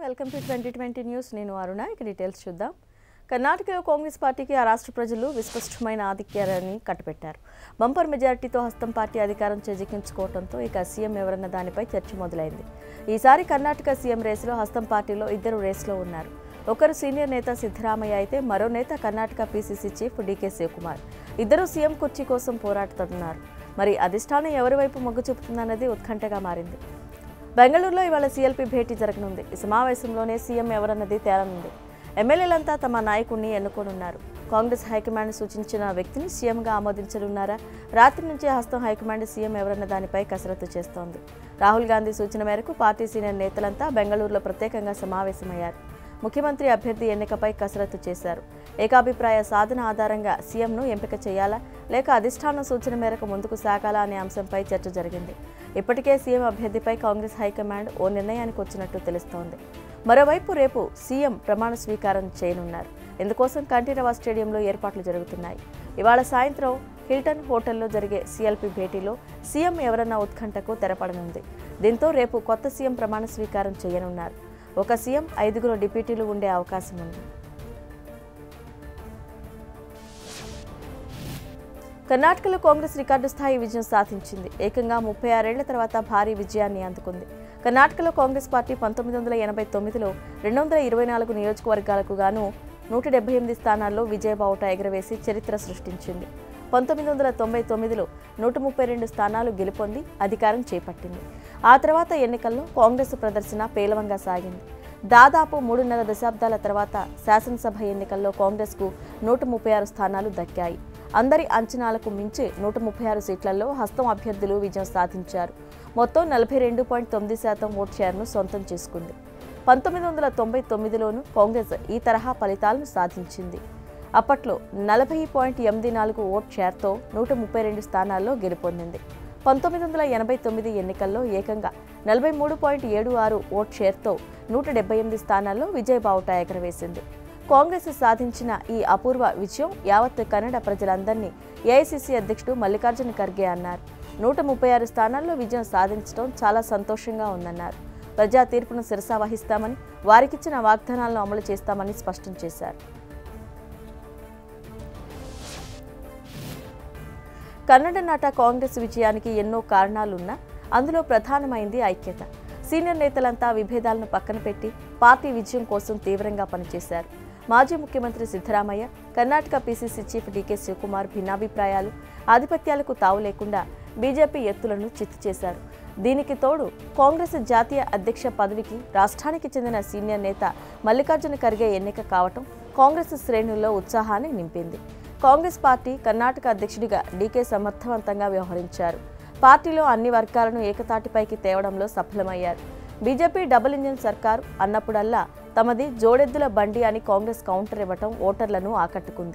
welcome to twenty twenty news నేను అరుణ ఇక details చూద్దాం కర్ణాటకలో కాంగ్రెస్ పార్టీకి ఆ రాష్ట్ర ప్రజలు విస్పష్టమైన ఆధిక్యాన్ని కట్టబెట్టారు బంపర్ మెజారిటీతో హస్తం పార్టీ అధికారం చేజిక్కించుకోవడంతో ఇక సీఎం ఎవరన్న దానిపై చర్చ మొదలైంది ఈసారి కర్ణాటక సీఎం రేసులో హస్తం పార్టీలో ఇద్దరు రేసులో ఉన్నారు ఒకరు సీనియర్ నేత సిద్ధరామయ్య అయితే మరో నేత Karnataka PCC chief DK Shivakumar ఇద్దరు సీఎం కుర్చీ కోసం పోరాడుతున్నారు మరి అధిష్టానం ఎవరి వైపు మొగ్గు చూపుతుందన్నది ఉత్కంఠగా మారింది బెంగళూరులో ఇవాళ సీఎల్పీ భేటీ జరగనుంది ఈ సమావేశంలోనే సీఎం ఎవరన్నది తేలనుంది ఎమ్మెల్యేలంతా తమ నాయకుడిని ఎన్నుకోనున్నారు కాంగ్రెస్ హైకమాండ్ సూచించిన వ్యక్తిని సీఎంగా ఆమోదించనున్నారా రాత్రి నుంచే హస్తం హైకమాండ్ సీఎం ఎవరన్న దానిపై కసరత్తు చేస్తోంది రాహుల్ గాంధీ సూచన మేరకు పార్టీ సీనియర్ నేతలంతా బెంగళూరులో ప్రత్యేకంగా సమావేశమయ్యారు ముఖ్యమంత్రి అభ్యర్థి ఎన్నికపై కసరత్తు చేశారు ఏకాభిప్రాయ సాధన ఆధారంగా సీఎంను ఎంపిక చేయాలా లేక అధిష్టానం సూచన మేరకు ముందుకు సాగాలా అనే అంశంపై చర్చ జరిగింది ఇప్పటికే సీఎం అభ్యర్థిపై కాంగ్రెస్ హైకమాండ్ ఓ నిర్ణయానికి వచ్చినట్టు తెలుస్తోంది మరోవైపు రేపు సీఎం ప్రమాణ స్వీకారం చేయనున్నారు ఇందుకోసం కంఠీరవ స్టేడియంలో ఏర్పాట్లు జరుగుతున్నాయి ఇవాళ సాయంత్రం హిల్టన్ హోటల్లో జరిగే సీఎల్పీ భేటీలో సీఎం ఎవరన్న ఉత్కంఠకు తెరపడనుంది దీంతో రేపు కొత్త సీఎం ప్రమాణ స్వీకారం చేయనున్నారు ఒక సీఎం ఐదుగురు డిప్యూటీలు ఉండే అవకాశం ఉంది కర్ణాటకలో కాంగ్రెస్ రికార్డు స్థాయి విజయం సాధించింది ఏకంగా ముప్పై ఆరేళ్ల తర్వాత భారీ విజయాన్ని అందుకుంది కర్ణాటకలో కాంగ్రెస్ పార్టీ పంతొమ్మిది వందల ఎనభై తొమ్మిదిలో రెండు వందల ఇరవై నాలుగు నియోజకవర్గాలకు గాను నూట డెబ్బై ఎనిమిది స్థానాల్లో విజయబావుట ఎగరవేసి చరిత్ర సృష్టించింది పంతొమ్మిది వందల తొంభై తొమ్మిదిలో నూట ముప్పై రెండు స్థానాలు గెలుపొంది అధికారం చేపట్టింది ఆ తర్వాత ఎన్నికల్లో కాంగ్రెస్ ప్రదర్శన పేలవంగా సాగింది దాదాపు మూడున్నర దశాబ్దాల తర్వాత శాసనసభ ఎన్నికల్లో కాంగ్రెస్కు నూట ముప్పై ఆరు స్థానాలు దక్కాయి అందరి అంచనాలకు మించి నూట ముప్పై ఆరు సీట్లలో హస్తం అభ్యర్థులు విజయం సాధించారు మొత్తం నలభై రెండు పాయింట్ తొమ్మిది శాతం ఓట్ షేర్ను సొంతం చేసుకుంది పంతొమ్మిది వందల తొంభై తొమ్మిదిలోనూ కాంగ్రెస్ ఈ తరహా ఫలితాలను సాధించింది అప్పట్లో నలభై పాయింట్ ఎనిమిది నాలుగు ఓట్ షేర్తో నూట ముప్పై రెండు స్థానాల్లో గెలుపొందింది పంతొమ్మిది వందల ఎనభై తొమ్మిది ఎన్నికల్లో ఏకంగా నలభై మూడు పాయింట్ ఏడు ఆరు ఓట్ షేర్తో నూట డెబ్బై ఎనిమిది స్థానాల్లో విజయబావుట ఎగరవేసింది కాంగ్రెస్ సాధించిన ఈ అపూర్వ విజయం యావత్ కన్నడ ప్రజలందరినీ ఏఐసీసీ అధ్యక్షుడు మల్లికార్జున ఖర్గే అన్నారు నూట ముప్పై ఆరు స్థానాల్లో విజయం సాధించడం చాలా సంతోషంగా ఉందన్నారు ప్రజా తీర్పును శిరసా వహిస్తామని వారికిచ్చిన వాగ్దానాలను అమలు చేస్తామని స్పష్టం చేశారు కన్నడ నాట కాంగ్రెస్ విజయానికి ఎన్నో కారణాలున్నా అందులో ప్రధానమైంది ఐక్యత సీనియర్ నేతలంతా విభేదాలను పక్కన పెట్టి పార్టీ విజయం కోసం తీవ్రంగా పనిచేశారు మాజీ ముఖ్యమంత్రి Siddaramaiah Karnataka PCC chief DK Shivakumar భిన్నాభిప్రాయాలు ఆధిపత్యాలకు తావు లేకుండా బీజేపీ ఎత్తులను చిత్తు చేశారు దీనికి తోడు కాంగ్రెస్ జాతీయ అధ్యక్ష పదవికి రాష్ట్రానికి చెందిన సీనియర్ నేత మల్లికార్జున ఖర్గే ఎన్నిక కావటం కాంగ్రెస్ శ్రేణుల్లో ఉత్సాహాన్ని నింపింది కాంగ్రెస్ పార్టీ కర్ణాటక అధ్యక్షుడిగా డీకే సమర్థవంతంగా వ్యవహరించారు పార్టీలో అన్ని వర్గాలను ఏకతాటిపైకి తేవడంలో సఫలమయ్యారు బీజేపీ డబుల్ ఇంజిన్ సర్కారు అన్నప్పుడల్లా తమది జోడెద్దుల బండి అని కాంగ్రెస్ కౌంటర్ ఇవ్వటం ఓటర్లను ఆకట్టుకుంది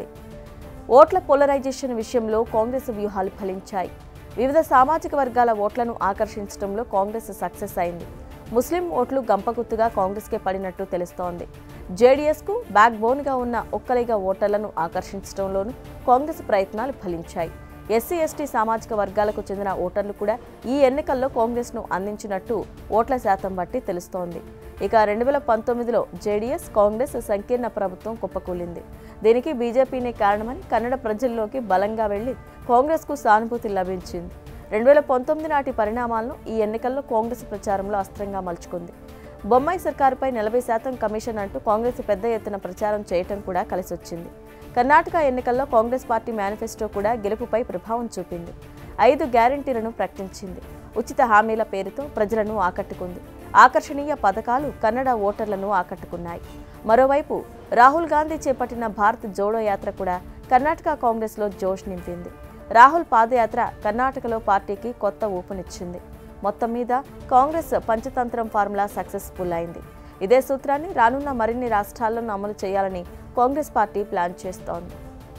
ఓట్ల పోలరైజేషన్ విషయంలో కాంగ్రెస్ వ్యూహాలు ఫలించాయి వివిధ సామాజిక వర్గాల ఓట్లను ఆకర్షించడంలో కాంగ్రెస్ సక్సెస్ అయింది ముస్లిం ఓట్లు గంపగుత్తుగా కాంగ్రెస్కే పడినట్టు తెలుస్తోంది జేడీఎస్కు బ్యాక్ బోన్గా ఉన్న ఒక్కలిగా ఓటర్లను ఆకర్షించడంలోనూ కాంగ్రెస్ ప్రయత్నాలు ఫలించాయి ఎస్సీ ఎస్టీ సామాజిక వర్గాలకు చెందిన ఓటర్లు కూడా ఈ ఎన్నికల్లో కాంగ్రెస్ను అందించినట్టు ఓట్ల శాతం బట్టి తెలుస్తోంది ఇక రెండు వేల పంతొమ్మిదిలో జేడీఎస్ కాంగ్రెస్ సంకీర్ణ ప్రభుత్వం కుప్పకూలింది దీనికి బీజేపీనే కారణమని కన్నడ ప్రజల్లోకి బలంగా వెళ్లి కాంగ్రెస్కు సానుభూతి లభించింది రెండు వేల పంతొమ్మిది నాటి పరిణామాలను ఈ ఎన్నికల్లో కాంగ్రెస్ ప్రచారంలో అస్త్రంగా మలుచుకుంది బొమ్మాయి సర్కారుపై నలభై శాతం కమిషన్ అంటూ కాంగ్రెస్ పెద్ద ఎత్తున ప్రచారం చేయటం కూడా కలిసొచ్చింది కర్ణాటక ఎన్నికల్లో కాంగ్రెస్ పార్టీ మేనిఫెస్టో కూడా గెలుపుపై ప్రభావం చూపింది ఐదు గ్యారంటీలను ప్రకటించింది ఉచిత హామీల పేరుతో ప్రజలను ఆకట్టుకుంది ఆకర్షణీయ పథకాలు కన్నడ ఓటర్లను ఆకట్టుకున్నాయి మరోవైపు రాహుల్ గాంధీ చేపట్టిన భారత్ జోడో యాత్ర కూడా కర్ణాటక కాంగ్రెస్లో జోష్ నింపింది రాహుల్ పాదయాత్ర కర్ణాటకలో పార్టీకి కొత్త ఊపునిచ్చింది మొత్తం మీద కాంగ్రెస్ పంచతంత్రం ఫార్ములా సక్సెస్ఫుల్ అయింది ఇదే సూత్రాన్ని రానున్న మరిన్ని రాష్ట్రాల్లోనూ అమలు చేయాలని కాంగ్రెస్ పార్టీ ప్లాన్ చేస్తోంది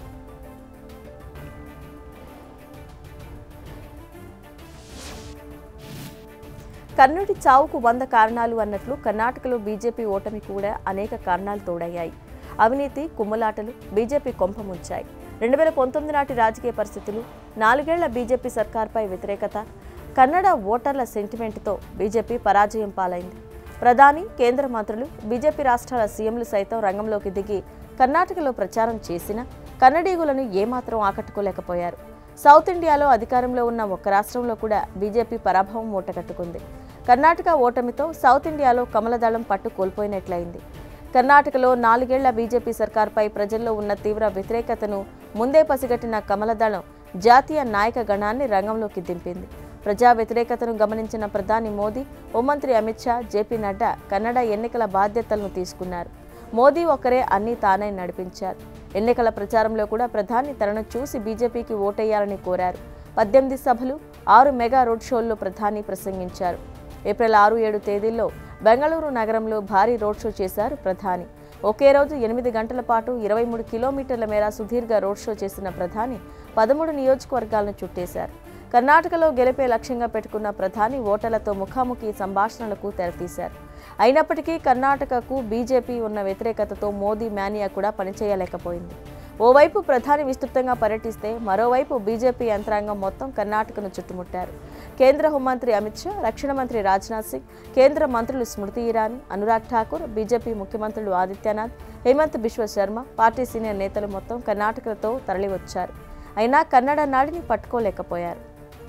కర్ణుడి చావుకు వంద కారణాలు అన్నట్లు కర్ణాటకలో బీజేపీ ఓటమి కూడా అనేక కారణాలు తోడయ్యాయి అవినీతి కుమ్మలాటలు బీజేపీ కొంప ముంచాయి రెండు వేల పంతొమ్మిది నాటి రాజకీయ పరిస్థితులు నాలుగేళ్ల బీజేపీ సర్కార్పై వ్యతిరేకత కన్నడ ఓటర్ల సెంటిమెంట్తో బీజేపీ పరాజయం పాలైంది ప్రధాని కేంద్ర మంత్రులు బీజేపీ రాష్ట్రాల సీఎంలు సైతం రంగంలోకి దిగి కర్ణాటకలో ప్రచారం చేసినా కన్నడీగులను ఏమాత్రం ఆకట్టుకోలేకపోయారు సౌత్ ఇండియాలో అధికారంలో ఉన్న ఒక్క రాష్ట్రంలో కూడా బీజేపీ పరాభవం మూటగట్టుకుంది కర్ణాటక ఓటమితో సౌత్ ఇండియాలో కమలదళం పట్టు కోల్పోయినట్లయింది కర్ణాటకలో నాలుగేళ్ల బీజేపీ సర్కార్పై ప్రజల్లో ఉన్న తీవ్ర వ్యతిరేకతను ముందే పసిగట్టిన కమలదళం జాతీయ నాయక గణాన్ని రంగంలోకి దింపింది ప్రజా వ్యతిరేకతను గమనించిన ప్రధాని మోదీ హోంమంత్రి అమిత్ షా జేపీ నడ్డా కన్నడ ఎన్నికల బాధ్యతలను తీసుకున్నారు మోదీ ఒక్కరే అన్నీ తానే నడిపించారు ఎన్నికల ప్రచారంలో కూడా ప్రధాని తనను చూసి బీజేపీకి ఓటేయాలని కోరారు పద్దెనిమిది సభలు ఆరు మెగా రోడ్ షోల్లో ప్రధాని ప్రసంగించారు ఏప్రిల్ ఆరు ఏడు తేదీల్లో బెంగళూరు నగరంలో భారీ రోడ్ షో చేశారు ప్రధాని ఒకే రోజు ఎనిమిది గంటల పాటు ఇరవై మూడు కిలోమీటర్ల మేర సుదీర్ఘ రోడ్ షో చేసిన ప్రధాని పదమూడు నియోజకవర్గాలను చుట్టేశారు కర్ణాటకలో గెలిపే లక్ష్యంగా పెట్టుకున్న ప్రధాని ఓటర్లతో ముఖాముఖి సంభాషణలకు తెరతీశారు అయినప్పటికీ కర్ణాటకకు బీజేపీ ఉన్న వ్యతిరేకతతో మోదీ మేనియా కూడా పనిచేయలేకపోయింది ఓవైపు ప్రధాని విస్తృతంగా పర్యటిస్తే మరోవైపు బీజేపీ యంత్రాంగం మొత్తం కర్ణాటకను చుట్టుముట్టారు కేంద్ర హోంమంత్రి అమిత్ షా రక్షణ మంత్రి రాజ్నాథ్ సింగ్ కేంద్ర మంత్రులు స్మృతి ఇరానీ అనురాగ్ ఠాకూర్ బీజేపీ ముఖ్యమంత్రులు ఆదిత్యనాథ్ హేమంత్ బిశ్వ శర్మ పార్టీ సీనియర్ నేతలు మొత్తం కర్ణాటకతో తరలివచ్చారు అయినా కన్నడ నాడిని పట్టుకోలేకపోయారు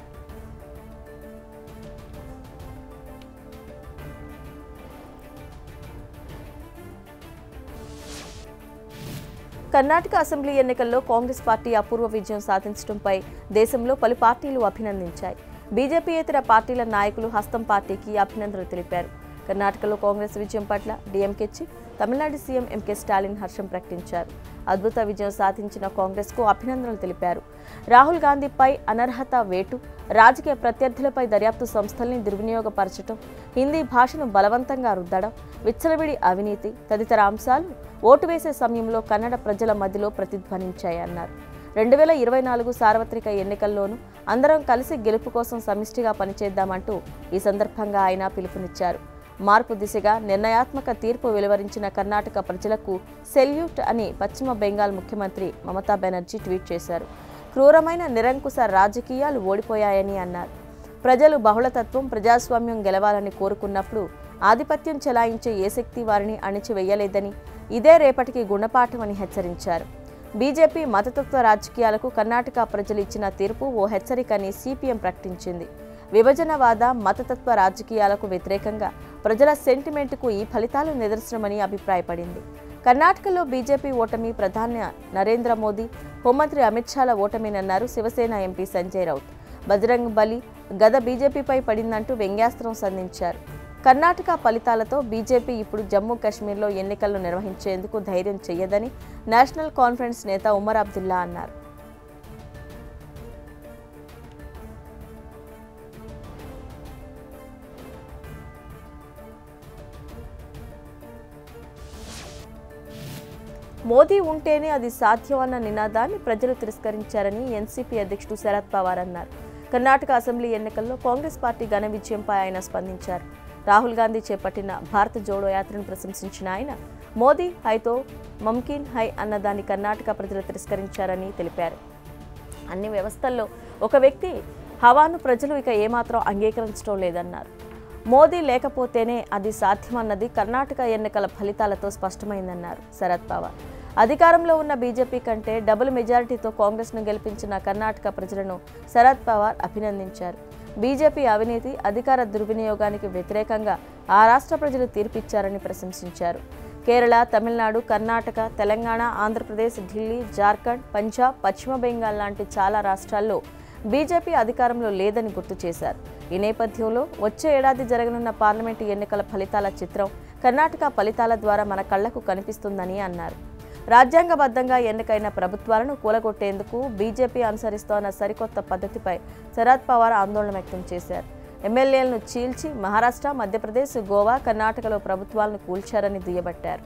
కర్ణాటక అసెంబ్లీ ఎన్నికల్లో కాంగ్రెస్ పార్టీ అపూర్వ విజయం సాధించడంపై దేశంలో పలు పార్టీలు అభినందించాయి బీజేపీయేతర పార్టీల నాయకులు హస్తం పార్టీకి అభినందనలు తెలిపారు కర్ణాటకలో కాంగ్రెస్ విజయం పట్ల DMK chief Tamil Nadu CM MK Stalin హర్షం ప్రకటించారు అద్భుత విజయం సాధించిన కాంగ్రెస్కు అభినందనలు తెలిపారు రాహుల్ గాంధీపై అనర్హత వేటు రాజకీయ ప్రత్యర్థులపై దర్యాప్తు సంస్థల్ని దుర్వినియోగపరచడం హిందీ భాషను బలవంతంగా రుద్దడం విచ్చలవిడి అవినీతి తదితర అంశాలు ఓటు వేసే సమయంలో కన్నడ ప్రజల మధ్యలో ప్రతిధ్వనించాయన్నారు రెండు వేల ఇరవై నాలుగు సార్వత్రిక ఎన్నికల్లోనూ అందరం కలిసి గెలుపు కోసం సమిష్టిగా పనిచేద్దామంటూ ఈ సందర్భంగా ఆయన పిలుపునిచ్చారు మార్పు దిశగా నిర్ణయాత్మక తీర్పు వెలువరించిన కర్ణాటక ప్రజలకు సెల్యూట్ అని పశ్చిమ బెంగాల్ ముఖ్యమంత్రి మమతా బెనర్జీ ట్వీట్ చేశారు క్రూరమైన నిరంకుశ రాజకీయాలు ఓడిపోయాయని అన్నారు ప్రజలు బహుళతత్వం ప్రజాస్వామ్యం గెలవాలని కోరుకున్నప్పుడు ఆధిపత్యం చెలాయించే ఏ శక్తి వారిని అణిచివేయలేదని ఇదే రేపటికి గుణపాఠమని హెచ్చరించారు బీజేపీ మతతత్వ రాజకీయాలకు కర్ణాటక ప్రజలు ఇచ్చిన తీర్పు ఓ హెచ్చరికని సిపిఎం ప్రకటించింది విభజనవాద మతతత్వ రాజకీయాలకు వ్యతిరేకంగా ప్రజల సెంటిమెంటుకు ఈ ఫలితాలు నిదర్శనమని అభిప్రాయపడింది కర్ణాటకలో బీజేపీ ఓటమి ప్రధాని నరేంద్ర మోదీ హోంమంత్రి అమిత్ షాల ఓటమినన్నారు శివసేన ఎంపీ సంజయ్ రౌత్ బజరంగ్ బలి గద బీజేపీపై పడిందంటూ వ్యంగ్యాస్త్రం సంధించారు కర్ణాటక ఫలితాలతో బీజేపీ ఇప్పుడు జమ్మూ కాశ్మీర్లో ఎన్నికలను నిర్వహించేందుకు ధైర్యం చెయ్యదని నేషనల్ కాన్ఫరెన్స్ నేత ఉమర్ అబ్దుల్లా అన్నారు మోదీ ఉంటేనే అది సాధ్యం అన్న నినాదాన్ని ప్రజలు తిరస్కరించారని ఎన్సీపీ అధ్యక్షుడు శరద్ పవార్ అన్నారు కర్ణాటక అసెంబ్లీ ఎన్నికల్లో కాంగ్రెస్ పార్టీ ఘన విజయంపై ఆయన స్పందించారు రాహుల్ గాంధీ చేపట్టిన భారత్ జోడో యాత్రను ప్రశంసించిన ఆయన మోదీ హైతో మమ్కిన్ హై అన్నదాన్ని కర్ణాటక ప్రజలు తిరస్కరించారని తెలిపారు అన్ని వ్యవస్థల్లో ఒక వ్యక్తి హవాను ప్రజలు ఇక ఏమాత్రం అంగీకరించడం లేదన్నారు మోదీ లేకపోతేనే అది సాధ్యమన్నది కర్ణాటక ఎన్నికల ఫలితాలతో స్పష్టమైందన్నారు శరద్ పవార్ అధికారంలో ఉన్న బీజేపీ కంటే డబుల్ మెజారిటీతో కాంగ్రెస్ను గెలిపించిన కర్ణాటక ప్రజలను శరద్ పవార్ అభినందించారు బీజేపీ అవినీతి అధికార దుర్వినియోగానికి వ్యతిరేకంగా ఆ రాష్ట్ర ప్రజలు తీర్పిచ్చారని ప్రశంసించారు కేరళ తమిళనాడు కర్ణాటక తెలంగాణ ఆంధ్రప్రదేశ్ ఢిల్లీ జార్ఖండ్ పంజాబ్ పశ్చిమ బెంగాల్ లాంటి చాలా రాష్ట్రాల్లో బీజేపీ అధికారంలో లేదని గుర్తు చేశారు ఈ నేపథ్యంలో వచ్చే ఏడాది జరగనున్న పార్లమెంటు ఎన్నికల ఫలితాల చిత్రం కర్ణాటక ఫలితాల ద్వారా మన కళ్లకు కనిపిస్తుందని అన్నారు రాజ్యాంగబద్ధంగా ఎన్నికైన ప్రభుత్వాలను కూలగొట్టేందుకు బీజేపీ అనుసరిస్తోన్న సరికొత్త పద్ధతిపై శరద్ పవార్ ఆందోళన వ్యక్తం చేశారు ఎమ్మెల్యేలను చీల్చి మహారాష్ట్ర మధ్యప్రదేశ్ గోవా కర్ణాటకలో ప్రభుత్వాలను కూల్చారని దుయ్యబట్టారు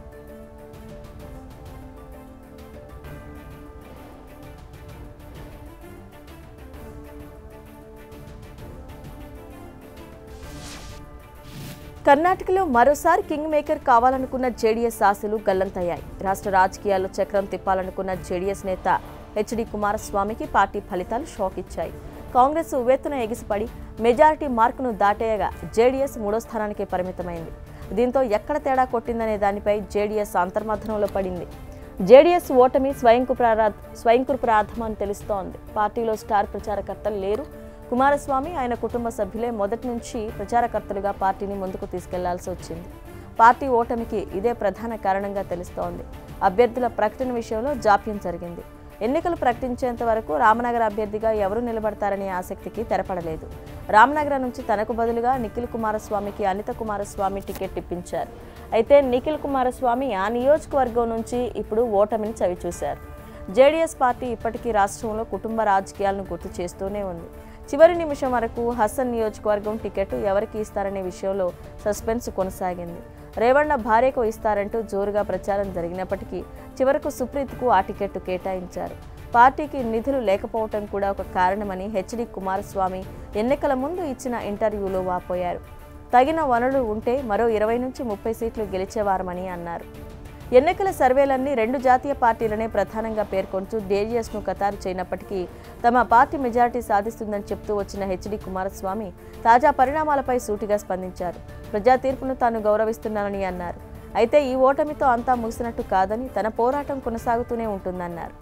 కర్ణాటకలో మరోసారి కింగ్ మేకర్ కావాలనుకున్న జేడీఎస్ ఆశలు గల్లంతయ్యాయి రాష్ట్ర రాజకీయాల్లో చక్రం తిప్పాలనుకున్న జేడీఎస్ నేత హెచ్డి కుమారస్వామికి పార్టీ ఫలితాలు షాక్ ఇచ్చాయి కాంగ్రెస్ ఉవ్వెత్తున ఎగిసిపడి మెజారిటీ మార్కును దాటేయగా జేడీఎస్ మూడో స్థానానికి పరిమితమైంది దీంతో ఎక్కడ తేడా కొట్టిందనే దానిపై జేడీఎస్ అంతర్మథనంలో పడింది జేడీఎస్ ఓటమి స్వయంకృప్రాధ స్వయంకృప్రాధం అని తెలుస్తోంది పార్టీలో స్టార్ ప్రచారకర్తలు లేరు కుమారస్వామి ఆయన కుటుంబ సభ్యులే మొదటి నుంచి ప్రచారకర్తలుగా పార్టీని ముందుకు తీసుకెళ్లాల్సి వచ్చింది పార్టీ ఓటమికి ఇదే ప్రధాన కారణంగా తెలుస్తోంది అభ్యర్థుల ప్రకటన విషయంలో జాప్యం జరిగింది ఎన్నికలు ప్రకటించేంత వరకు రామనగర అభ్యర్థిగా ఎవరు నిలబడతారనే ఆసక్తికి తెరపడలేదు రామనగర నుంచి తనకు బదులుగా నిఖిల్ కుమారస్వామికి అనిత కుమారస్వామి టికెట్ ఇప్పించారు అయితే నిఖిల్ కుమారస్వామి ఆ నియోజకవర్గం నుంచి ఇప్పుడు ఓటమిని చవిచూశారు జేడీఎస్ పార్టీ ఇప్పటికీ రాష్ట్రంలో కుటుంబ రాజకీయాలను గుర్తు చేస్తూనే ఉంది చివరి నిమిషం వరకు హసన్ నియోజకవర్గం టికెట్ ఎవరికి ఇస్తారనే విషయంలో సస్పెన్స్ కొనసాగింది రేవಣ್ణ భార్యకు ఇస్తారంటూ జోరుగా ప్రచారం జరిగినప్పటికీ చివరకు సుప్రీత్కు ఆ టికెట్ కేటాయించారు పార్టీకి నిధులు లేకపోవటం కూడా ఒక కారణమని హెచ్డి కుమారస్వామి ఎన్నికల ముందు ఇచ్చిన ఇంటర్వ్యూలో వాపోయారు తగిన వనరులు ఉంటే మరో ఇరవై నుంచి ముప్పై సీట్లు గెలిచేవారమని అన్నారు ఎన్నికల సర్వేలన్నీ రెండు జాతీయ పార్టీలనే ప్రధానంగా పేర్కొంటూ జేడీఎస్ను ఖతారు చేయనప్పటికీ తమ పార్టీ మెజారిటీ సాధిస్తుందని చెప్తూ వచ్చిన హెచ్డి కుమారస్వామి తాజా పరిణామాలపై సూటిగా స్పందించారు ప్రజా తీర్పును తాను గౌరవిస్తున్నానని అన్నారు అయితే ఈ ఓటమితో అంతా ముగిసినట్టు కాదని తన పోరాటం కొనసాగుతూనే ఉంటుందన్నారు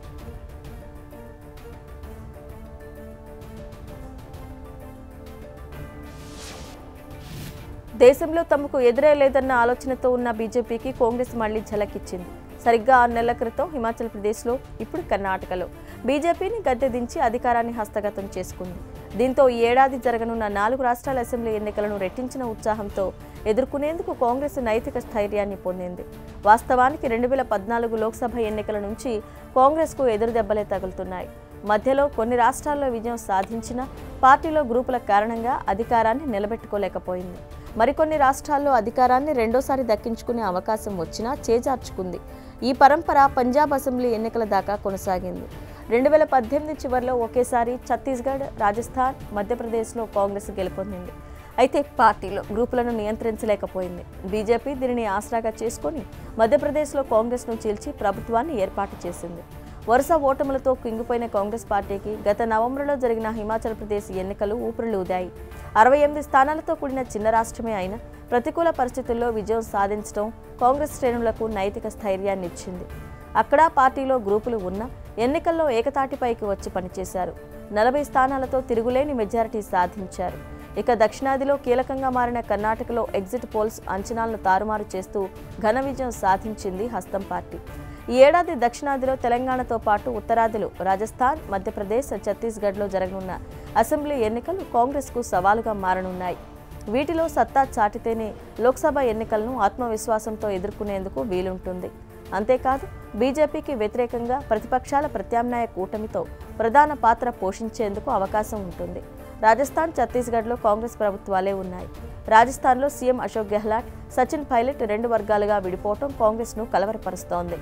దేశంలో తమకు ఎదురే లేదన్న ఆలోచనతో ఉన్న బీజేపీకి కాంగ్రెస్ మళ్లీ ఝలకిచ్చింది సరిగ్గా ఆరు నెలల క్రితం హిమాచల్ ప్రదేశ్లో ఇప్పుడు కర్ణాటకలో బీజేపీని గద్దె దించి అధికారాన్ని హస్తగతం చేసుకుంది దీంతో ఈ ఏడాది జరగనున్న నాలుగు రాష్ట్రాల అసెంబ్లీ ఎన్నికలను రెట్టించిన ఉత్సాహంతో ఎదుర్కొనేందుకు కాంగ్రెస్ నైతిక స్థైర్యాన్ని పొందింది వాస్తవానికి రెండు వేల పద్నాలుగు లోక్సభ ఎన్నికల నుంచి కాంగ్రెస్కు ఎదురు దెబ్బలే తగులుతున్నాయి మధ్యలో కొన్ని రాష్ట్రాల్లో విజయం సాధించిన పార్టీలో గ్రూపుల కారణంగా అధికారాన్ని నిలబెట్టుకోలేకపోయింది మరికొన్ని రాష్ట్రాల్లో అధికారాన్ని రెండోసారి దక్కించుకునే అవకాశం వచ్చినా చేజార్చుకుంది ఈ పరంపర పంజాబ్ అసెంబ్లీ ఎన్నికల దాకా కొనసాగింది రెండు వేల పద్దెనిమిది చివరిలో ఒకేసారి ఛత్తీస్గఢ్ రాజస్థాన్ మధ్యప్రదేశ్లో కాంగ్రెస్ గెలుపొందింది అయితే పార్టీలో గ్రూపులను నియంత్రించలేకపోయింది బీజేపీ దీనిని ఆసరాగా చేసుకొని మధ్యప్రదేశ్లో కాంగ్రెస్ను చీల్చి ప్రభుత్వాన్ని ఏర్పాటు చేసింది వరుస ఓటములతో కుంగిపోయిన కాంగ్రెస్ పార్టీకి గత నవంబర్లో జరిగిన హిమాచల్ ప్రదేశ్ ఎన్నికలు ఊపిరిలూదాయి అరవై ఎనిమిది స్థానాలతో కూడిన చిన్న రాష్ట్రమే అయినా ప్రతికూల పరిస్థితుల్లో విజయం సాధించడం కాంగ్రెస్ శ్రేణులకు నైతిక స్థైర్యాన్ని ఇచ్చింది అక్కడ పార్టీలో గ్రూపులు ఉన్నా ఎన్నికల్లో ఏకతాటిపైకి వచ్చి పనిచేశారు నలభై స్థానాలతో తిరుగులేని మెజారిటీ సాధించారు ఇక దక్షిణాదిలో కీలకంగా మారిన కర్ణాటకలో ఎగ్జిట్ పోల్స్ అంచనాలను తారుమారు చేస్తూ ఘన విజయం సాధించింది హస్తం పార్టీ ఈ ఏడాది దక్షిణాదిలో తెలంగాణతో పాటు ఉత్తరాదిలో రాజస్థాన్ మధ్యప్రదేశ్ ఛత్తీస్గఢ్లో జరగనున్న అసెంబ్లీ ఎన్నికలు కాంగ్రెస్కు సవాలుగా మారనున్నాయి వీటిలో సత్తా చాటితేనే లోక్సభ ఎన్నికలను ఆత్మవిశ్వాసంతో ఎదుర్కొనేందుకు వీలుంటుంది అంతేకాదు బీజేపీకి వ్యతిరేకంగా ప్రతిపక్షాల ప్రత్యామ్నాయ కూటమితో ప్రధాన పాత్ర పోషించేందుకు అవకాశం ఉంటుంది రాజస్థాన్ ఛత్తీస్గఢ్లో కాంగ్రెస్ ప్రభుత్వాలే ఉన్నాయి రాజస్థాన్లో సీఎం అశోక్ గెహ్లాట్ సచిన్ పైలట్ రెండు వర్గాలుగా విడిపోవటం కాంగ్రెస్ను కలవరపరుస్తోంది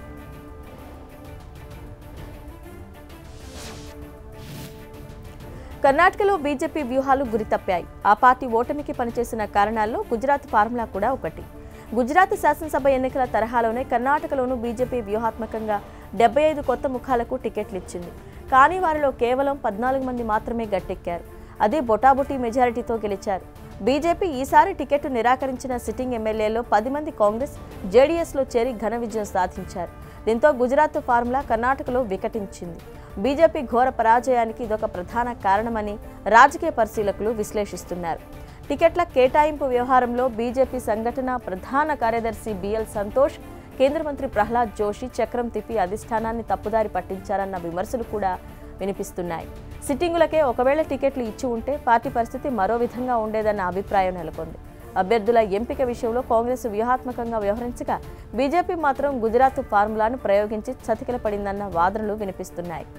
కర్ణాటకలో బీజేపీ వ్యూహాలు గురితప్పాయి ఆ పార్టీ ఓటమికి పనిచేసిన కారణాల్లో గుజరాత్ ఫార్ములా కూడా ఒకటి గుజరాత్ శాసనసభ ఎన్నికల తరహాలోనే కర్ణాటకలోనూ బీజేపీ వ్యూహాత్మకంగా డెబ్బై ఐదు కొత్త ముఖాలకు టికెట్లు ఇచ్చింది కానీ వారిలో కేవలం పద్నాలుగు మంది మాత్రమే గట్టెక్కారు అదే బొటాబొటీ మెజారిటీతో గెలిచారు బీజేపీ ఈసారి టికెట్ నిరాకరించిన సిట్టింగ్ ఎమ్మెల్యేలో పది మంది కాంగ్రెస్ జేడీఎస్లో చేరి ఘన విజయం సాధించారు దీంతో గుజరాత్ ఫార్ములా కర్ణాటకలో వికటించింది బీజేపీ ఘోర పరాజయానికి ఇదొక ప్రధాన కారణమని రాజకీయ పరిశీలకులు విశ్లేషిస్తున్నారు టికెట్ల కేటాయింపు వ్యవహారంలో బీజేపీ సంఘటన ప్రధాన కార్యదర్శి బిఎల్ సంతోష్ కేంద్ర మంత్రి ప్రహ్లాద్ జోషి చక్రం తిప్పి అధిష్టానాన్ని తప్పుదారి పట్టించారన్న విమర్శలు కూడా వినిపిస్తున్నాయి సిట్టింగులకే ఒకవేళ టికెట్లు ఇచ్చి ఉంటే పార్టీ పరిస్థితి మరో విధంగా ఉండేదన్న అభిప్రాయం నెలకొంది అభ్యర్థుల ఎంపిక విషయంలో కాంగ్రెస్ వ్యూహాత్మకంగా వ్యవహరించగా బీజేపీ మాత్రం గుజరాత్ ఫార్ములాను ప్రయోగించి చతికిల పడిందన్న వాదనలు వినిపిస్తున్నాయి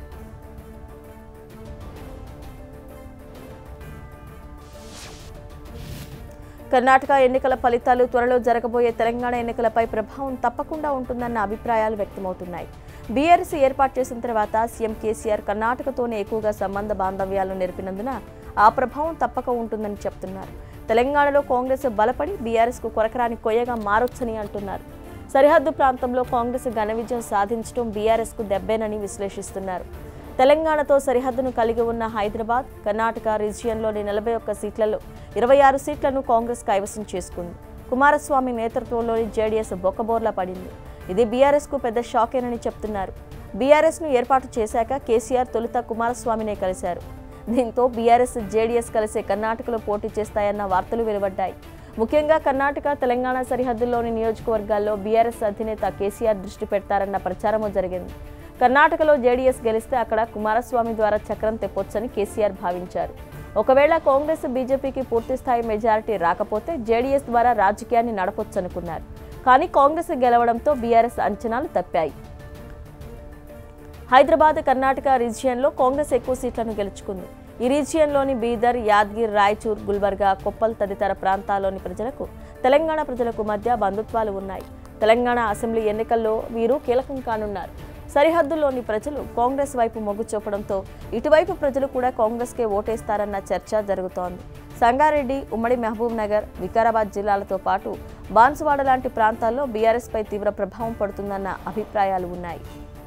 కర్ణాటక ఎన్నికల ఫలితాలు త్వరలో జరగబోయే తెలంగాణ ఎన్నికలపై ప్రభావం తప్పకుండా ఉంటుందన్న అభిప్రాయాలు వ్యక్తమవుతున్నాయి బీఆర్ఎస్ ఏర్పాటు చేసిన తర్వాత సీఎం కేసీఆర్ కర్ణాటకతోనే ఎక్కువగా సంబంధ బాంధవ్యాలను నెరిపినందున ఆ ప్రభావం తప్పక ఉంటుందని చెప్తున్నారు తెలంగాణలో కాంగ్రెస్ బలపడి బీఆర్ఎస్కు కొరకరాని కొయ్యగా మారొచ్చని అంటున్నారు సరిహద్దు ప్రాంతంలో కాంగ్రెస్ ఘన విజయం సాధించడం బీఆర్ఎస్కు దెబ్బేనని విశ్లేషిస్తున్నారు తెలంగాణతో సరిహద్దును కలిగి ఉన్న హైదరాబాద్ కర్ణాటక రీజియన్లోని నలభై ఒక్క సీట్లలో ఇరవై ఆరు సీట్లను కాంగ్రెస్ కైవసం చేసుకుంది కుమారస్వామి నేతృత్వంలోని జేడీఎస్ బొక్కబోర్లా పడింది ఇది బీఆర్ఎస్కు పెద్ద షాకేనని చెప్తున్నారు బీఆర్ఎస్ను ఏర్పాటు చేశాక కేసీఆర్ తొలుత కుమారస్వామినే కలిశారు దీంతో బీఆర్ఎస్ జేడీఎస్ కలిసే కర్ణాటకలో పోటీ చేస్తాయన్న వార్తలు వెలువడ్డాయి ముఖ్యంగా కర్ణాటక తెలంగాణ సరిహద్దుల్లోని నియోజకవర్గాల్లో బీఆర్ఎస్ అధినేత కేసీఆర్ దృష్టి పెడతారన్న ప్రచారము జరిగింది కర్ణాటకలో జేడీఎస్ గెలిస్తే అక్కడ కుమారస్వామి ద్వారా చక్రం తెప్పొచ్చని కేసీఆర్ భావించారు ఒకవేళ కాంగ్రెస్ బీజేపీకి పూర్తిస్థాయి మెజారిటీ రాకపోతే జేడీఎస్ ద్వారా రాజకీయాన్ని నడపొచ్చనుకున్నారు కానీ కాంగ్రెస్ గెలవడంతో బీఆర్ఎస్ అంచనాలు తప్పాయి హైదరాబాద్ కర్ణాటక రీజియన్లో కాంగ్రెస్ ఎక్కువ సీట్లను గెలుచుకుంది ఈ రీజియన్లోని బీదర్ యాద్గిర్ రాయచూర్ గుల్బర్గా కొప్పల్ తదితర ప్రాంతాల్లోని ప్రజలకు తెలంగాణ ప్రజలకు మధ్య బంధుత్వాలు ఉన్నాయి తెలంగాణ అసెంబ్లీ ఎన్నికల్లో వీరు కీలకం కానున్నారు సరిహద్దుల్లోని ప్రజలు కాంగ్రెస్ వైపు మొగ్గు చూపడంతో ఇటువైపు ప్రజలు కూడా కాంగ్రెస్కే ఓటేస్తారన్న చర్చ జరుగుతోంది సంగారెడ్డి ఉమ్మడి మహబూబ్ నగర్ వికారాబాద్ జిల్లాలతో పాటు బాన్సువాడ లాంటి ప్రాంతాల్లో బీఆర్ఎస్పై తీవ్ర ప్రభావం పడుతుందన్న అభిప్రాయాలు ఉన్నాయి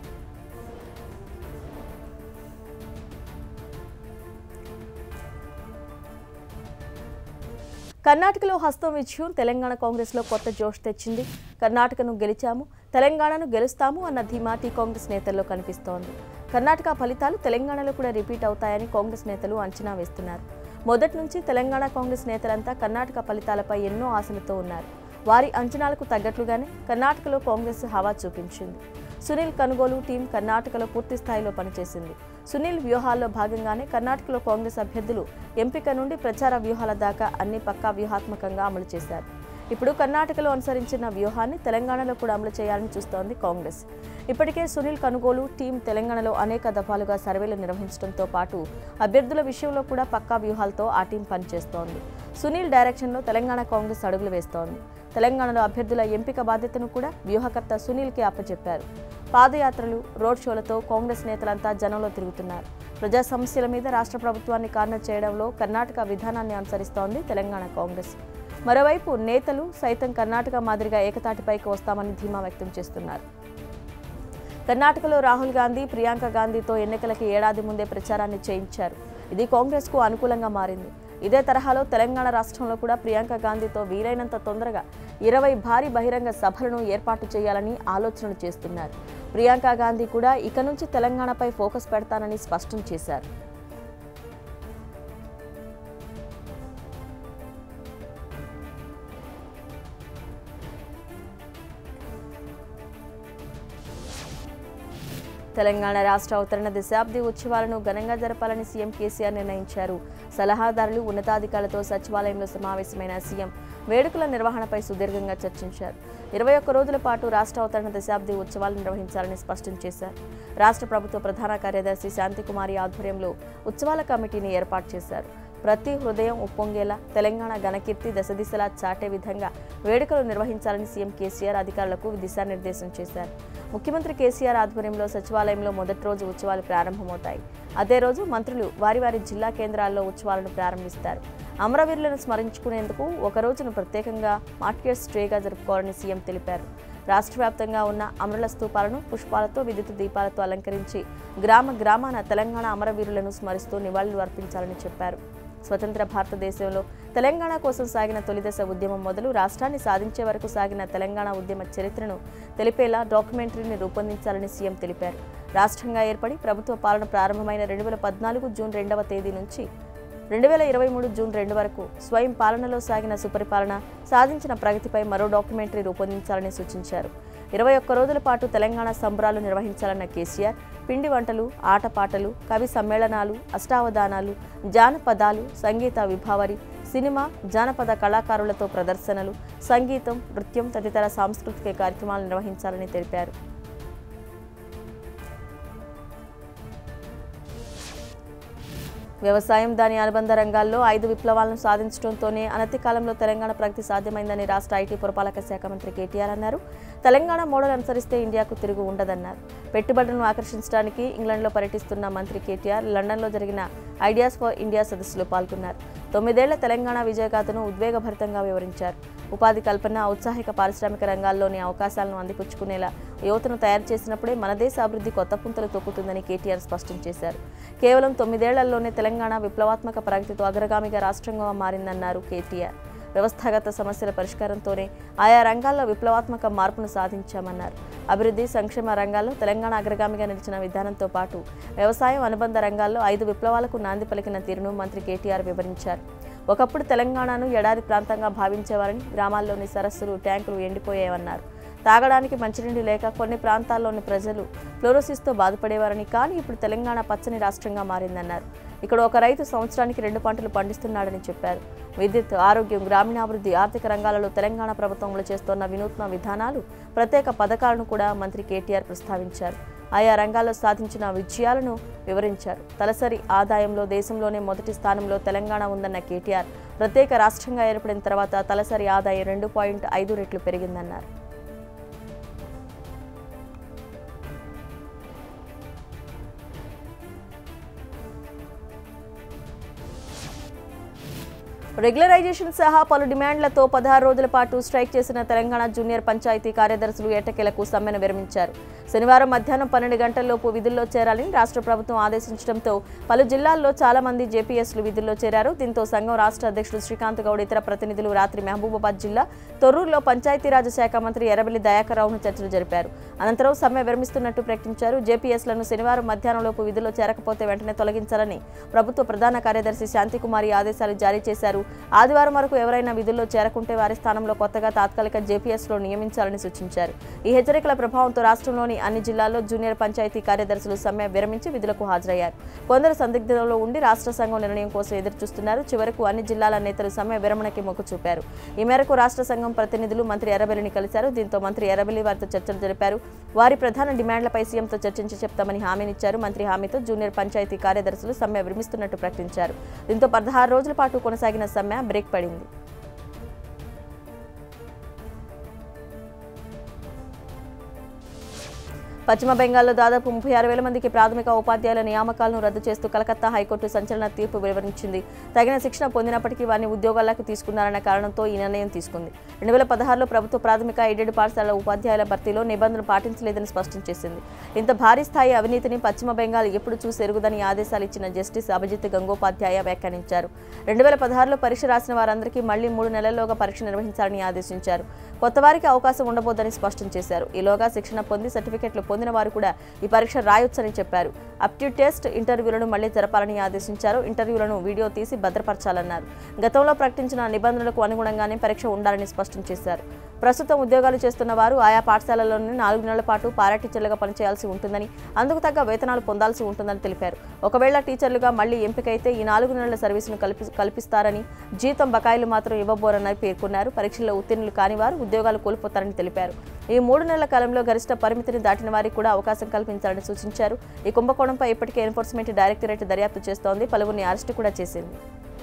కర్ణాటకలో హస్తం విజయం తెలంగాణ కాంగ్రెస్లో కొత్త జోష్ తెచ్చింది కర్ణాటకను గెలిచాము తెలంగాణను గెలుస్తాము అన్న ధీమా టీ కాంగ్రెస్ నేతల్లో కనిపిస్తోంది కర్ణాటక ఫలితాలు తెలంగాణలో కూడా రిపీట్ అవుతాయని కాంగ్రెస్ నేతలు అంచనా వేస్తున్నారు మొదటి నుంచి తెలంగాణ కాంగ్రెస్ నేతలంతా కర్ణాటక ఫలితాలపై ఎన్నో ఆశలతో ఉన్నారు వారి అంచనాలకు తగ్గట్లుగానే కర్ణాటకలో కాంగ్రెస్ హవా చూపించింది సునీల్ కనుగోలు టీం కర్ణాటకలో పూర్తి స్థాయిలో పనిచేసింది సునీల్ వ్యూహాల్లో భాగంగానే కర్ణాటకలో కాంగ్రెస్ అభ్యర్థులు ఎంపిక నుండి ప్రచార వ్యూహాల దాకా అన్ని పక్కా వ్యూహాత్మకంగా అమలు చేశారు ఇప్పుడు కర్ణాటకలో అనుసరించిన వ్యూహాన్ని తెలంగాణలో కూడా అమలు చేయాలని చూస్తోంది కాంగ్రెస్ ఇప్పటికే సునీల్ కనుగోలు టీం తెలంగాణలో అనేక దఫాలుగా సర్వేలు నిర్వహించడంతో పాటు అభ్యర్థుల విషయంలో కూడా పక్కా వ్యూహాలతో ఆ టీం పనిచేస్తోంది సునీల్ డైరెక్షన్లో తెలంగాణ కాంగ్రెస్ అడుగులు వేస్తోంది తెలంగాణలో అభ్యర్థుల ఎంపిక బాధ్యతను కూడా వ్యూహకర్త సునీల్కి అప్పచెప్పారు పాదయాత్రలు రోడ్ షోలతో కాంగ్రెస్ నేతలంతా జనంలో తిరుగుతున్నారు ప్రజా సమస్యల మీద రాష్ట్ర ప్రభుత్వాన్ని కార్నర్ చేయడంలో కర్ణాటక విధానాన్ని అనుసరిస్తోంది తెలంగాణ కాంగ్రెస్ మరోవైపు నేతలు సైతం కర్ణాటక మాదిరిగా ఏకతాటిపైకి వస్తామని ధీమా వ్యక్తం చేస్తున్నారు కర్ణాటకలో రాహుల్ గాంధీ ప్రియాంక గాంధీతో ఎన్నికలకి ఏడాది ముందే ప్రచారాన్ని చేయించారు ఇది కాంగ్రెస్కు అనుకూలంగా మారింది ఇదే తరహాలో తెలంగాణ రాష్ట్రంలో కూడా ప్రియాంక గాంధీతో వీలైనంత తొందరగా ఇరవై భారీ బహిరంగ సభలను ఏర్పాటు చేయాలని ఆలోచనలు చేస్తున్నారు ప్రియాంక గాంధీ కూడా ఇక నుంచి తెలంగాణపై ఫోకస్ పెడతానని స్పష్టం చేశారు తెలంగాణ రాష్ట్ర అవతరణ దశాబ్ది ఉత్సవాలను ఘనంగా జరపాలని సీఎం కేసీఆర్ నిర్ణయించారు సలహాదారులు ఉన్నతాధికారులతో సచివాలయంలో సమావేశమైన సీఎం వేడుకల నిర్వహణపై సుదీర్ఘంగా చర్చించారు ఇరవై ఒక్క రోజుల పాటు రాష్ట్ర అవతరణ దశాబ్ది ఉత్సవాలు నిర్వహించాలని స్పష్టం చేశారు రాష్ట్ర ప్రభుత్వ ప్రధాన కార్యదర్శి శాంతికుమారి ఆధ్వర్యంలో ఉత్సవాల కమిటీని ఏర్పాటు చేశారు ప్రతి హృదయం ఉప్పొంగేలా తెలంగాణ ఘనకీర్తి దశదిశలా చాటే విధంగా వేడుకలు నిర్వహించాలని సీఎం కేసీఆర్ అధికారులకు దిశానిర్దేశం చేశారు ముఖ్యమంత్రి కేసీఆర్ ఆధ్వర్యంలో సచివాలయంలో మొదటి రోజు ఉత్సవాలు ప్రారంభమవుతాయి అదే రోజు మంత్రులు వారి వారి జిల్లా కేంద్రాల్లో ఉత్సవాలను ప్రారంభిస్తారు అమరవీరులను స్మరించుకునేందుకు ఒక రోజును ప్రత్యేకంగా మార్కెట్స్ డేగా జరుపుకోవాలని సీఎం తెలిపారు రాష్ట్ర వ్యాప్తంగా ఉన్న అమరుల స్తూపాలను పుష్పాలతో విద్యుత్ దీపాలతో అలంకరించి గ్రామ గ్రామాన తెలంగాణ అమరవీరులను స్మరిస్తూ నివాళులు అర్పించాలని చెప్పారు స్వతంత్ర భారతదేశంలో తెలంగాణ కోసం సాగిన తొలిదశ ఉద్యమం మొదలు రాష్ట్రాన్ని సాధించే వరకు సాగిన తెలంగాణ ఉద్యమ చరిత్రను తెలిపేలా డాక్యుమెంటరీని రూపొందించాలని సీఎం తెలిపారు రాష్ట్రంగా ఏర్పడి ప్రభుత్వ పాలన ప్రారంభమైన రెండు వేల పద్నాలుగు జూన్ రెండవ తేదీ నుంచి రెండు వేల ఇరవై మూడు జూన్ రెండు వరకు స్వయం పాలనలో సాగిన సుపరిపాలన సాధించిన ప్రగతిపై మరో డాక్యుమెంటరీ రూపొందించాలని సూచించారు ఇరవై ఒక్క రోజుల పాటు తెలంగాణ సంబరాలు నిర్వహించాలన్న కేసీఆర్ పిండి వంటలు ఆటపాటలు కవి సమ్మేళనాలు అష్టావధానాలు జానపదాలు సంగీత విభావరి సినిమా జానపద కళాకారులతో ప్రదర్శనలు సంగీతం నృత్యం తదితర సాంస్కృతిక కార్యక్రమాలు నిర్వహించాలని తెలిపారు వ్యవసాయం దాని అనుబంధ రంగాల్లో ఐదు విప్లవాలను సాధించడంతోనే అనతి కాలంలో తెలంగాణ ప్రగతి సాధ్యమైందని రాష్ట్ర ఐటీ పురపాలక శాఖ మంత్రి కేటీఆర్ అన్నారు తెలంగాణ మోడల్ అనుసరిస్తే ఇండియాకు తిరుగు ఉండదన్నారు పెట్టుబడులను ఆకర్షించడానికి ఇంగ్లాండ్లో పర్యటిస్తున్న మంత్రి కేటీఆర్ లండన్లో జరిగిన ఐడియాస్ ఫర్ ఇండియా సదస్సులో పాల్గొన్నారు తొమ్మిదేళ్ల తెలంగాణ విజయగాథను ఉద్వేగభరితంగా వివరించారు ఉపాధి కల్పన ఔత్సాహిక పారిశ్రామిక రంగాల్లోని అవకాశాలను అందిపుచ్చుకునేలా యువతను తయారు చేసినప్పుడే మన దేశ అభివృద్ధి కొత్త పుంతలు తొక్కుతుందని కేటీఆర్ స్పష్టం చేశారు కేవలం తొమ్మిదేళ్లలోనే తెలంగాణ విప్లవాత్మక ప్రగతితో అగ్రగామిగా రాష్ట్రంగా మారిందన్నారు కేటీఆర్ వ్యవస్థాగత సమస్యల పరిష్కారంతోనే ఆయా రంగాల్లో విప్లవాత్మక మార్పును సాధించామన్నారు అభివృద్ధి సంక్షేమ రంగాల్లో తెలంగాణ అగ్రగామిగా నిలిచిన విధానంతో పాటు వ్యవసాయం అనుబంధ రంగాల్లో ఐదు విప్లవాలకు నాంది పలికిన తీరును మంత్రి కేటీఆర్ వివరించారు ఒకప్పుడు తెలంగాణను ఎడారి ప్రాంతంగా భావించేవారని గ్రామాల్లోని సరస్సులు ట్యాంకులు ఎండిపోయాయన్నారు తాగడానికి మంచినీళ్ళు లేక కొన్ని ప్రాంతాల్లోని ప్రజలు ఫ్లోరోసిస్తో బాధపడేవారని కానీ ఇప్పుడు తెలంగాణ పచ్చని రాష్ట్రంగా మారిందన్నారు ఇక్కడ ఒక రైతు సంవత్సరానికి రెండు పంటలు పండిస్తున్నాడని చెప్పారు విద్యుత్ ఆరోగ్యం గ్రామీణాభివృద్ధి ఆర్థిక రంగాలలో తెలంగాణ ప్రభుత్వం అమలు చేస్తున్న వినూత్న విధానాలు ప్రత్యేక పథకాలను కూడా మంత్రి కేటీఆర్ ప్రస్తావించారు ఆయా రంగాల్లో సాధించిన విజయాలను వివరించారు తలసరి ఆదాయంలో దేశంలోనే మొదటి స్థానంలో తెలంగాణ ఉందన్న కేటీఆర్ ప్రత్యేక రాష్ట్రంగా ఏర్పడిన తర్వాత తలసరి ఆదాయం రెండు పాయింట్ ఐదు రెట్లు పెరిగిందన్నారు రెగ్యులరైజేషన్ సహా పలు డిమాండ్లతో పదహారు రోజుల పాటు స్ట్రైక్ చేసిన తెలంగాణ జూనియర్ పంచాయతీ కార్యదర్శులు ఎట్టకేలకు సమ్మెను విరమించారు శనివారం మధ్యాహ్నం పన్నెండు గంటల్లోపు విధుల్లో చేరాలని రాష్ట్ర ప్రభుత్వం ఆదేశించడంతో పలు జిల్లాల్లో చాలా మంది జేపీఎస్లు విధుల్లో చేరారు దీంతో సంఘం రాష్ట్ర అధ్యక్షుడు శ్రీకాంత్ గౌడ్ ఇతర ప్రతినిధులు రాత్రి మహబూబాబాద్ జిల్లా తొర్రూరులో పంచాయతీరాజ్ శాఖ మంత్రి ఎర్రబెల్లి దయాకర్రావును చర్చలు జరిపారు అనంతరం సమ్మె విరమిస్తున్నట్టు ప్రకటించారు జేపీఎస్లను శనివారం మధ్యాహ్నంలోపు విధుల్లో చేరకపోతే వెంటనే తొలగించాలని ప్రభుత్వ ప్రధాన కార్యదర్శి శాంతికుమారి ఆదేశాలు జారీ చేశారు ఆదివారం వరకు ఎవరైనా విధుల్లో చేరకుంటే వారి స్థానంలో కొత్తగా తాత్కాలిక జేపీఎస్లో నియమించాలని సూచించారు ఈ హెచ్చరికల ప్రభావంతో రాష్ట్రంలోని అన్ని జిల్లాల్లో జూనియర్ పంచాయతీ కార్యదర్శులు సమ్మె విరమించి విధులకు హాజరయ్యారు కొందరు సందిగ్ధంలో ఉండి రాష్ట్ర సంఘం నిర్ణయం కోసం ఎదురు చూస్తున్నారు చివరకు అన్ని జిల్లాల నేతలు సమ్మె విరమణకి మొగ్గు చూపారు ఈ మేరకు రాష్ట్ర సంఘం ప్రతినిధులు మంత్రి ఎర్రబెల్లిని కలిశారు దీంతో మంత్రి ఎర్రబెల్లి వారితో చర్చలు జరిపారు వారి ప్రధాన డిమాండ్లపై సీఎంతో చర్చించి చెప్తామని హామీనిచ్చారు మంత్రి హామీతో జూనియర్ పంచాయతీ కార్యదర్శులు సమ్మె విరమిస్తున్నట్టు ప్రకటించారు దీంతో పదహారు రోజుల పాటు కొనసాగిన సమ్మె బ్రేక్ పడింది పశ్చిమ బెంగాల్లో దాదాపు ముప్పై ఆరు వేల మందికి ప్రాథమిక ఉపాధ్యాయుల నియామకాలను రద్దు చేస్తూ కలకత్తా హైకోర్టు సంచలన తీర్పు వెలువరించింది తగిన శిక్షణ పొందినప్పటికీ వారిని ఉద్యోగాలకు తీసుకున్నారన్న కారణంతో ఈ నిర్ణయం తీసుకుంది రెండు వేల పదహారులో ప్రభుత్వ ప్రాథమిక ఎయిడెడ్ పాఠశాలల ఉపాధ్యాయుల భర్తీలో నిబంధనలు పాటించలేదని స్పష్టం చేసింది ఇంత భారీ స్థాయి అవినీతిని పశ్చిమ బెంగాల్ ఎప్పుడు చూసి ఎరుగుదని ఆదేశాలు ఇచ్చిన జస్టిస్ అభిజిత్ గంగోపాధ్యాయ వ్యాఖ్యానించారు రెండు వేల పదహారులో పరీక్ష రాసిన వారందరికీ మళ్లీ మూడు నెలల్లోగా పరీక్ష నిర్వహించాలని ఆదేశించారు కొత్త వారికి అవకాశం ఉండబోదని స్పష్టం చేశారు ఈలోగా శిక్షణ పొంది సర్టిఫికెట్లు పొందిన వారు కూడా ఈ పరీక్ష రాయొచ్చని చెప్పారు అప్ట్యూడ్ టెస్ట్ ఇంటర్వ్యూలను మళ్లీ జరపాలని ఆదేశించారు ఇంటర్వ్యూలను వీడియో తీసి భద్రపరచాలన్నారు గతంలో ప్రకటించిన నిబంధనలకు అనుగుణంగానే పరీక్ష ఉండాలని స్పష్టం చేశారు ప్రస్తుతం ఉద్యోగాలు చేస్తున్న వారు ఆయా పాఠశాలలోని నాలుగు నెలల పాటు పారా టీచర్లుగా పనిచేయాల్సి ఉంటుందని అందుకు తగ్గ వేతనాలు పొందాల్సి ఉంటుందని తెలిపారు ఒకవేళ టీచర్లుగా మళ్లీ ఎంపికైతే ఈ నాలుగు నెలల సర్వీసును కల్పి కల్పిస్తారని జీతం బకాయిలు మాత్రం ఇవ్వబోరని పేర్కొన్నారు పరీక్షల్లో ఉత్తీర్ణులు కాని వారు ఉద్యోగాలు కోల్పోతారని తెలిపారు ఈ మూడు నెలల కాలంలో గరిష్ట పరిమితిని దాటిన వారికి కూడా అవకాశం కల్పించాలని సూచించారు ఈ కుంభకోణంపై ఇప్పటికే ఎన్ఫోర్స్మెంట్ డైరెక్టరేట్ దర్యాప్తు చేస్తోంది పలువురిని అరెస్టు కూడా చేసింది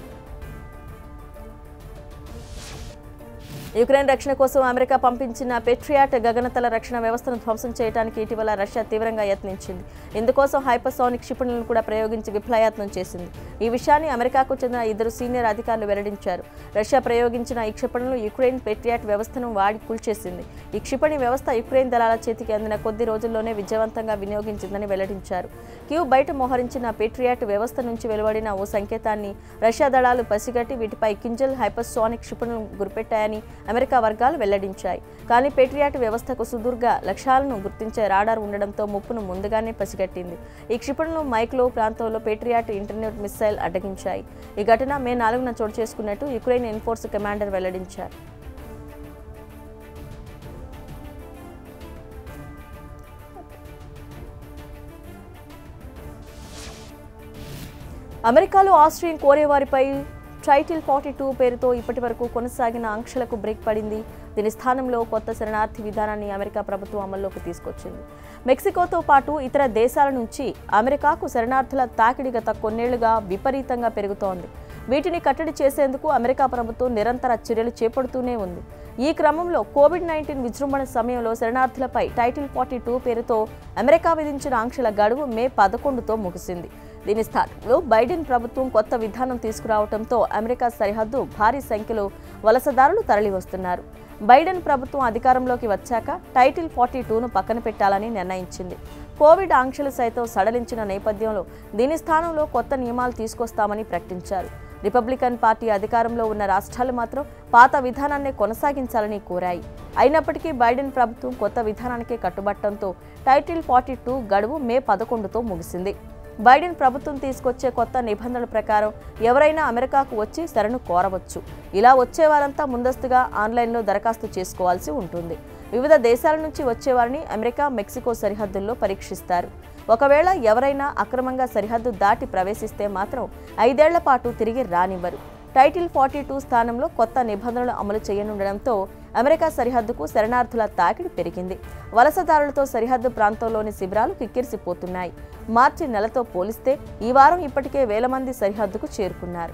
యుక్రెయిన్ రక్షణ కోసం అమెరికా పంపించిన పెట్రియాట్ గగనతల రక్షణ వ్యవస్థను ధ్వంసం చేయడానికి ఇటీవల రష్యా తీవ్రంగా యత్నించింది ఇందుకోసం హైపర్సోనిక్ క్షిపణులను కూడా ప్రయోగించి విఫలయత్నం చేసింది ఈ విషయాన్ని అమెరికాకు చెందిన ఇద్దరు సీనియర్ అధికారులు వెల్లడించారు రష్యా ప్రయోగించిన ఈ క్షిపణులు యుక్రెయిన్ పెట్రియాట్ వ్యవస్థను వాడి కూల్చేసింది ఈ క్షిపణి వ్యవస్థ యుక్రెయిన్ దళాల చేతికి అందిన కొద్ది రోజుల్లోనే విజయవంతంగా వినియోగించిందని వెల్లడించారు క్యూ బయట మోహరించిన పేట్రియాట్ వ్యవస్థ నుంచి వెలువడిన ఓ సంకేతాన్ని రష్యా దళాలు పసిగట్టి వీటిపై కింజల్ హైపర్సోనిక్ క్షిపణులు గురిపెట్టాయని అమెరికా వర్గాలు వెల్లడించాయి కానీ పేట్రియాట్ వ్యవస్థకు సుదూర్ఘ లక్ష్యాలను గుర్తించే రాడార్ ఉండడంతో ముప్పును ముందుగానే పసిగట్టింది ఈ క్షిపణులు మైక్లో ప్రాంతంలో పేట్రియాట్ ఇంటర్నెట్ మిస్సైల్ అడ్డగించాయి ఈ ఘటన మే నాలుగున చోటు చేసుకున్నట్టు యుక్రెయిన్ ఎన్ఫోర్స్ కమాండర్ వెల్లడించారు అమెరికాలో ఆస్ట్రియన్ కోరేవారిపై టైటిల్ ఫార్టీ టూ పేరుతో ఇప్పటి వరకు కొనసాగిన ఆంక్షలకు బ్రేక్ పడింది దీని స్థానంలో కొత్త శరణార్థి విధానాన్ని అమెరికా ప్రభుత్వం అమల్లోకి తీసుకొచ్చింది మెక్సికోతో పాటు ఇతర దేశాల నుంచి అమెరికాకు శరణార్థుల తాకిడి గత కొన్నేళ్లుగా విపరీతంగా పెరుగుతోంది వీటిని కట్టడి చేసేందుకు అమెరికా ప్రభుత్వం నిరంతర చర్యలు చేపడుతూనే ఉంది ఈ క్రమంలో కోవిడ్ నైన్టీన్ విజృంభణ సమయంలో శరణార్థులపై టైటిల్ ఫార్టీ టూ పేరుతో అమెరికా విధించిన ఆంక్షల గడువు మే పదకొండుతో ముగిసింది దీని స్థానంలో బైడెన్ ప్రభుత్వం కొత్త విధానం తీసుకురావడంతో అమెరికా సరిహద్దు భారీ సంఖ్యలో వలసదారులు తరలివస్తున్నారు బైడెన్ ప్రభుత్వం అధికారంలోకి వచ్చాక టైటిల్ ఫార్టీ టూను పక్కన పెట్టాలని నిర్ణయించింది కోవిడ్ ఆంక్షలు సైతం సడలించిన నేపథ్యంలో దీని స్థానంలో కొత్త నియమాలు తీసుకొస్తామని ప్రకటించారు రిపబ్లికన్ పార్టీ అధికారంలో ఉన్న రాష్ట్రాలు మాత్రం పాత విధానాన్నే కొనసాగించాలని కోరాయి అయినప్పటికీ బైడెన్ ప్రభుత్వం కొత్త విధానానికే కట్టుబట్టడంతో టైటిల్ ఫార్టీ టూ గడువు మే పదకొండుతో ముగిసింది బైడెన్ ప్రభుత్వం తీసుకొచ్చే కొత్త నిబంధనల ప్రకారం ఎవరైనా అమెరికాకు వచ్చి శరణు కోరవచ్చు ఇలా వచ్చేవారంతా ముందస్తుగా ఆన్లైన్లో దరఖాస్తు చేసుకోవాల్సి ఉంటుంది వివిధ దేశాల నుంచి వచ్చేవారిని అమెరికా మెక్సికో సరిహద్దుల్లో పరీక్షిస్తారు ఒకవేళ ఎవరైనా అక్రమంగా సరిహద్దు దాటి ప్రవేశిస్తే మాత్రం ఐదేళ్ల పాటు తిరిగి రానివ్వరు టైటిల్ ఫార్టీ టూ స్థానంలో కొత్త నిబంధనలు అమలు చేయనుండడంతో అమెరికా సరిహద్దుకు శరణార్థుల తాకిడి పెరిగింది వలసదారులతో సరిహద్దు ప్రాంతంలోని శిబిరాలు కిక్కిరిసిపోతున్నాయి మార్చి నెలతో పోలిస్తే ఈ వారం ఇప్పటికే వేల మంది సరిహద్దుకు చేరుకున్నారు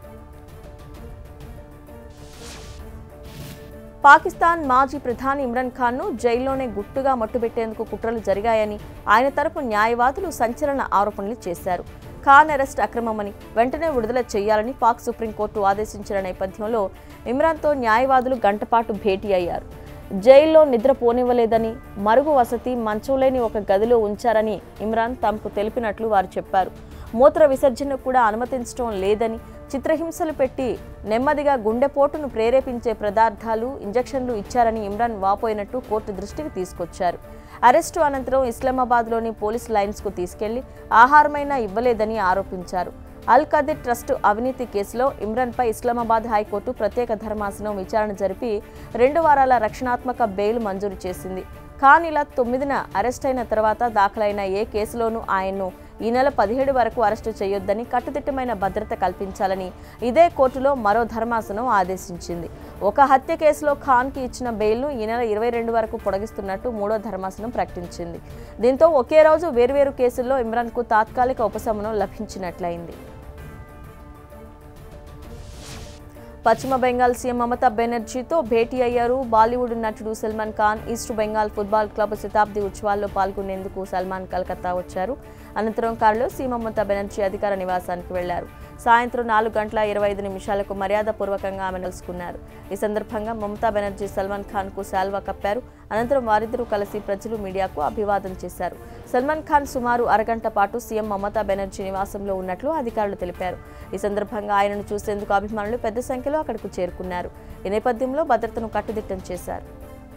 పాకిస్తాన్ మాజీ ప్రధాని ఇమ్రాన్ ఖాన్ను జైల్లోనే గుట్టుగా మట్టుబెట్టేందుకు కుట్రలు జరిగాయని ఆయన తరపు న్యాయవాదులు సంచలన ఆరోపణలు చేశారు ఖాన్ అరెస్ట్ అక్రమమని వెంటనే విడుదల చేయాలని పాక్ సుప్రీంకోర్టు ఆదేశించిన నేపథ్యంలో ఇమ్రాన్తో న్యాయవాదులు గంటపాటు భేటీ అయ్యారు జైల్లో నిద్ర పోనివ్వలేదని మరుగు వసతి మంచం లేని ఒక గదిలో ఉంచారని ఇమ్రాన్ తమకు తెలిపినట్లు వారు చెప్పారు మూత్ర విసర్జనకు కూడా అనుమతించడం లేదని చిత్రహింసలు పెట్టి నెమ్మదిగా గుండెపోటును ప్రేరేపించే పదార్థాలు ఇంజెక్షన్లు ఇచ్చారని ఇమ్రాన్ వాపోయినట్టు కోర్టు దృష్టికి తీసుకొచ్చారు అరెస్టు అనంతరం ఇస్లామాబాద్లోని పోలీస్ లైన్స్కు తీసుకెళ్లి ఆహారమైనా ఇవ్వలేదని ఆరోపించారు అల్ కదిర్ ట్రస్ట్ అవినీతి కేసులో ఇమ్రాన్పై ఇస్లామాబాద్ హైకోర్టు ప్రత్యేక ధర్మాసనం విచారణ జరిపి రెండు వారాల రక్షణాత్మక బెయిల్ మంజూరు చేసింది ఖాన్ ఇలా తొమ్మిదిన అరెస్ట్ అయిన తర్వాత దాఖలైన ఏ కేసులోనూ ఆయన్ను ఈ నెల పదిహేడు వరకు అరెస్టు చేయొద్దని కట్టుదిట్టమైన భద్రత కల్పించాలని ఇదే కోర్టులో మరో ధర్మాసనం ఆదేశించింది ఒక హత్య కేసులో ఖాన్కి ఇచ్చిన బెయిల్ను ఈ నెల ఇరవై రెండు వరకు పొడిగిస్తున్నట్టు మూడో ధర్మాసనం ప్రకటించింది దీంతో ఒకే రోజు వేర్వేరు కేసుల్లో ఇమ్రాన్కు తాత్కాలిక ఉపశమనం లభించినట్లయింది పశ్చిమ బెంగాల్ సీఎం మమతా బెనర్జీతో భేటీ అయ్యారు బాలీవుడ్ నటుడు Salman Khan East Bengal football club శతాబ్ది ఉత్సవాల్లో పాల్గొనేందుకు సల్మాన్ కలకత్తా వచ్చారు అనంతరం కారులో సీఎం మమతా బెనర్జీ అధికార నివాసానికి వెళ్లారు సాయంత్రం నాలుగు గంటల ఇరవై ఐదు నిమిషాలకు మర్యాదపూర్వకంగా ఆమె కలుసుకున్నారు ఈ సందర్భంగా మమతా బెనర్జీ సల్మాన్ ఖాన్ కు శాల్వా కప్పారు అనంతరం వారిద్దరూ కలిసి ప్రజలు మీడియాకు అభివాదం చేశారు సల్మాన్ ఖాన్ సుమారు అరగంట పాటు సీఎం మమతా బెనర్జీ నివాసంలో ఉన్నట్లు అధికారులు తెలిపారు ఈ సందర్భంగా ఆయనను చూసేందుకు అభిమానులు పెద్ద సంఖ్యలో అక్కడకు చేరుకున్నారు ఈ నేపథ్యంలో భద్రతను కట్టుదిట్టం చేశారు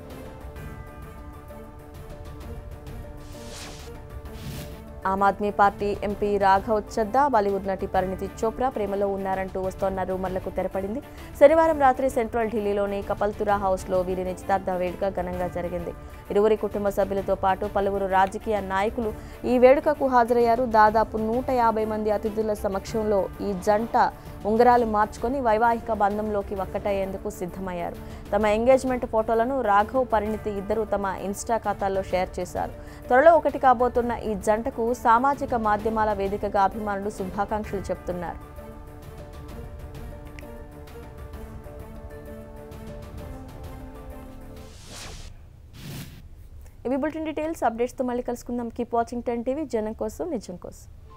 ఆమ్ ఆద్మీ పార్టీ ఎంపీ రాఘవ్ చద్దా బాలీవుడ్ నటి పరిణితి చోప్రా ప్రేమలో ఉన్నారంటూ వస్తోన్న రూమర్లకు తెరపడింది శనివారం రాత్రి సెంట్రల్ ఢిల్లీలోని కపల్తురా హౌస్లో వీరి నిశ్చితార్థ వేడుక ఘనంగా జరిగింది ఇరువురి కుటుంబ సభ్యులతో పాటు పలువురు రాజకీయ నాయకులు ఈ వేడుకకు హాజరయ్యారు దాదాపు నూట యాభై మంది అతిథుల సమక్షంలో ఈ జంట ఉంగరాలు మార్చుకొని వైవాహిక బంధంలోకి ఒక్కటయ్యేందుకు సిద్ధమయ్యారు తమ ఎంగేజ్మెంట్ ఫోటోలను రాఘవ్ పరిణితి ఇద్దరు తమ ఇన్స్టా ఖాతాల్లో షేర్ చేశారు త్వరలో ఒకటి కాబోతున్న ఈ జంటకు సామాజిక మాధ్యమాల వేదికగా అభిమానులు శుభాకాంక్షలు చెప్తున్నారు ఇవి బులెటిన్ డీటెయిల్స్ అప్డేట్స్తో మళ్ళీ కలుసుకుందాం కీప్ వాచింగ్ టెన్ టీవీ జనం కోసం నిజం కోసం